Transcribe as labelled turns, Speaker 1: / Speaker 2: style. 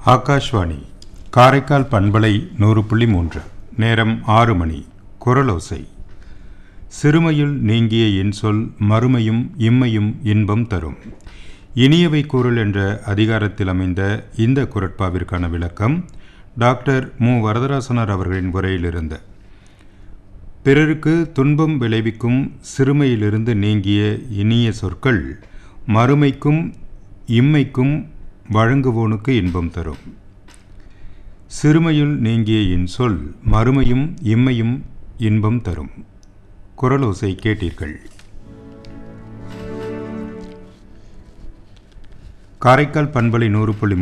Speaker 1: ஆகாஷ்வாணி காரைக்கால் பண்பலை நூறு புள்ளி மூன்று நேரம் ஆறு மணி குரலோசை சிறுமையுள் நீங்கிய இன்சொல் மறுமையும் இம்மையும் இன்பம் தரும் இனியவை கூறல் என்ற அதிகாரத்தில் அமைந்த இந்த குரட்பாவிற்கான விளக்கம் டாக்டர் மு வரதராசனார் அவர்களின் உரையிலிருந்து பிறருக்கு துன்பம் விளைவிக்கும் சிறுமையிலிருந்து நீங்கிய இனிய சொற்கள் மறுமைக்கும் இம்மைக்கும் வழங்குவோனுக்கு இன்பம் தரும் சிறுமையுள் நீங்கிய இன்சொல் மறுமையும் இம்மையும் இன்பம் தரும் குரலோசை கேட்டீர்கள் காரைக்கால் பண்பலை நூறு புள்ளி